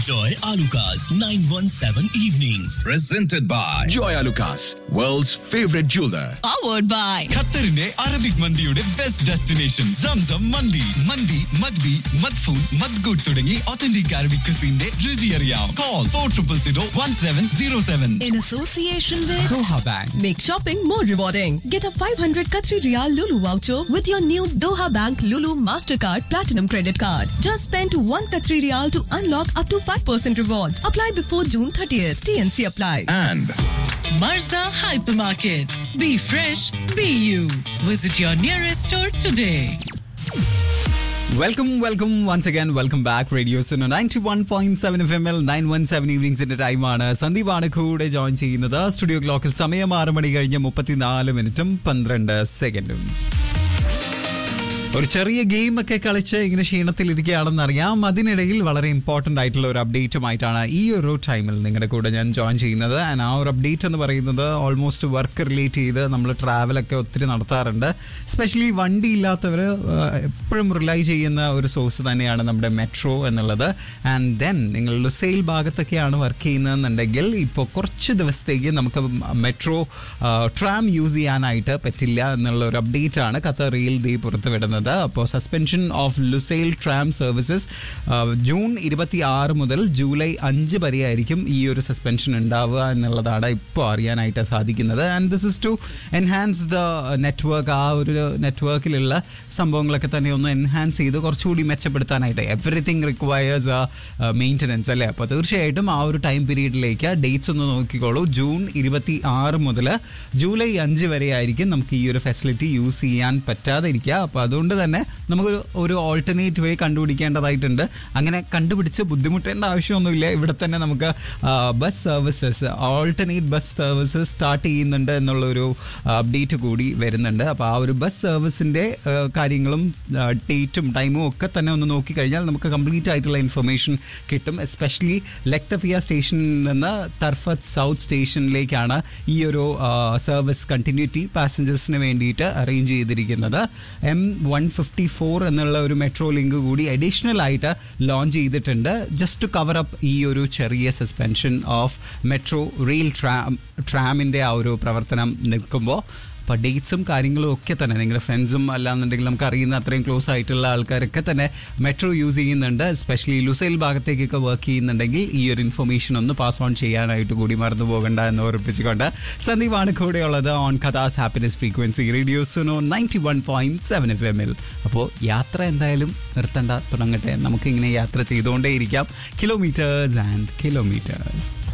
Enjoy Alucard's 917 evenings. Presented by Joy Alucas, world's favorite jeweler. powered by ഖത്തറിന്റെ Arabic മന്തിയുടെ best destination Zamzam മന്തി മന്തി മദ്ബി മദ്ഫൂൻ മദ്ഗുഡ് തുടങ്ങി ഒത്തന്റിക് അറബിക് ക്രിസിന്റെ രുചി അറിയാം call four triple zero one seven zero seven in association with Doha bank Make shopping more rewarding. Get a 500 Qatari Riyal Lulu voucher with your new Doha Bank Lulu Mastercard Platinum Credit Card. Just spend 1 Qatari Riyal to unlock up to 5% rewards. Apply before June 30th. TNC apply. And Marza Hypermarket. Be fresh, be you. Visit your nearest store today. Welcome welcome once again welcome back radios ninety one point seven F M L nine one seven ഈവനിങ്സിന്റെ ടൈമാണ് സന്ദീപാണ് കൂടെ join ചെയ്യുന്നത് studio ക്ലോക്കിൽ സമയം ആറ് മണി കഴിഞ്ഞ് മുപ്പത്തിനാല് മിനിറ്റും പന്ത്രണ്ട് സെക്കൻഡും ഒരു ചെറിയ ഗെയിം ഒക്കെ കളിച്ച് ഇങ്ങനെ ക്ഷീണത്തിലിരിക്കുകയാണെന്ന് അറിയാം അതിനിടയിൽ വളരെ ഇമ്പോർട്ടൻ്റ് ആയിട്ടുള്ള ഒരു അപ്ഡേറ്റുമായിട്ടാണ് ഈ ഒരു ടൈമിൽ നിങ്ങളുടെ കൂടെ ഞാൻ ജോയിൻ ചെയ്യുന്നത് ആൻഡ് ആ ഒരു അപ്ഡേറ്റ് എന്ന് പറയുന്നത് ഓൾമോസ്റ്റ് വർക്ക് റിലേറ്റ് ചെയ്ത് നമ്മൾ ട്രാവലൊക്കെ ഒത്തിരി നടത്താറുണ്ട് സ്പെഷ്യലി വണ്ടി ഇല്ലാത്തവർ എപ്പോഴും റിലൈ ചെയ്യുന്ന ഒരു സോഴ്സ് തന്നെയാണ് നമ്മുടെ മെട്രോ എന്നുള്ളത് ആൻഡ് ദെൻ നിങ്ങൾ ലുസൈൽ ഭാഗത്തൊക്കെയാണ് വർക്ക് ചെയ്യുന്നതെന്നുണ്ടെങ്കിൽ ഇപ്പോൾ കുറച്ച് ദിവസത്തേക്ക് നമുക്ക് മെട്രോ ട്രാം യൂസ് ചെയ്യാനായിട്ട് പറ്റില്ല എന്നുള്ള ഒരു അപ്ഡേറ്റ് ആണ് ഖത്തറിയിൽ ദീ പുറത്ത് വിടുന്നത് അപ്പോൾ suspension of Lusail tram services June ഇരുപത്തി ആറ് മുതൽ ജൂലൈ അഞ്ച് വരെയായിരിക്കും ഈ ഒരു സസ്പെൻഷൻ ഉണ്ടാവുക എന്നുള്ളതാണ് ഇപ്പോൾ അറിയാനായിട്ട് സാധിക്കുന്നത് and this is to enhance the network ആ ഒരു നെറ്റ്വർക്കിലുള്ള സംഭവങ്ങളൊക്കെ തന്നെ ഒന്ന് എൻഹാൻസ് ചെയ്ത് കുറച്ചുകൂടി മെച്ചപ്പെടുത്താനായിട്ട് എവറിത്തിങ് റിക്വയേഴ്സ് മെയിൻ്റനൻസ് അല്ലേ അപ്പോൾ തീർച്ചയായിട്ടും ആ ഒരു ടൈം പീരീഡിലേക്ക് ഡേറ്റ്സ് ഒന്ന് നോക്കിക്കോളൂ ജൂൺ ഇരുപത്തി ആറ് മുതൽ ജൂലൈ അഞ്ച് വരെ ആയിരിക്കും നമുക്ക് ഈ ഒരു ഫെസിലിറ്റി യൂസ് ചെയ്യാൻ പറ്റാതെ ഇരിക്കുക അപ്പോൾ അതുകൊണ്ട് തന്നെ നമുക്കൊരു ഒരു ഓൾട്ടർനേറ്റ് വേ കണ്ടുപിടിക്കേണ്ടതായിട്ടുണ്ട് അങ്ങനെ കണ്ടുപിടിച്ച് ബുദ്ധിമുട്ടേണ്ട ആവശ്യമൊന്നുമില്ല ഇവിടെ തന്നെ നമുക്ക് bus services alternate bus services start ചെയ്യുന്നുണ്ട് എന്നുള്ളൊരു അപ്ഡേറ്റ് കൂടി വരുന്നുണ്ട് അപ്പോൾ ആ ഒരു ബസ് സർവീസിൻ്റെ കാര്യങ്ങളും ഡേറ്റും ടൈമും ഒക്കെ തന്നെ ഒന്ന് നോക്കിക്കഴിഞ്ഞാൽ നമുക്ക് കംപ്ലീറ്റ് ആയിട്ടുള്ള ഇൻഫർമേഷൻ കിട്ടും എസ്പെഷ്യലി ലെക്തഫിയ സ്റ്റേഷനിൽ നിന്ന് തർഫത്ത് സൗത്ത് സ്റ്റേഷനിലേക്കാണ് ഈ ഒരു സർവീസ് കണ്ടിന്യൂറ്റി പാസഞ്ചേഴ്സിന് വേണ്ടിയിട്ട് അറേഞ്ച് ചെയ്തിരിക്കുന്നത് എം വൺ ഫിഫ്റ്റി ഫോർ എന്നുള്ള ഒരു മെട്രോ ലിങ്ക് കൂടി അഡീഷണൽ ആയിട്ട് ലോഞ്ച് ചെയ്തിട്ടുണ്ട് ജസ്റ്റ് ടു കവർ അപ്പ് ഈ ഒരു ചെറിയ suspension of metro rail tram ട്രാമിൻ്റെ ആ ഒരു പ്രവർത്തനം നിൽക്കുമ്പോൾ അപ്പോൾ ഡേറ്റ്സും കാര്യങ്ങളും ഒക്കെ തന്നെ നിങ്ങളുടെ ഫ്രണ്ട്സും അല്ലാന്നുണ്ടെങ്കിൽ നമുക്ക് അറിയുന്ന അത്രയും ക്ലോസ് ആയിട്ടുള്ള ആൾക്കാരൊക്കെ തന്നെ മെട്രോ യൂസ് ചെയ്യുന്നുണ്ട് എസ്പെഷ്യലി ലുസൈൽ ഭാഗത്തേക്കൊക്കെ വർക്ക് ചെയ്യുന്നുണ്ടെങ്കിൽ ഈ ഒരു ഇൻഫർമേഷൻ ഒന്ന് പാസ് ഓൺ ചെയ്യാനായിട്ട് കൂടി മറന്നു പോകണ്ട എന്ന് ഓർപ്പിച്ചുകൊണ്ട് സന്ദീപാണ് കൂടെയുള്ളത് ഓൺ കഥാസ് ഹാപ്പിനെസ് ഫ്രീക്വൻസി റേഡിയോസിനോ ninety one point seven F എമ്മിൽ അപ്പോൾ യാത്ര എന്തായാലും നിർത്തണ്ട തുടങ്ങട്ടെ നമുക്കിങ്ങനെ യാത്ര ചെയ്തുകൊണ്ടേയിരിക്കാം കിലോമീറ്റേഴ്സ് ആൻഡ് കിലോമീറ്റേഴ്സ്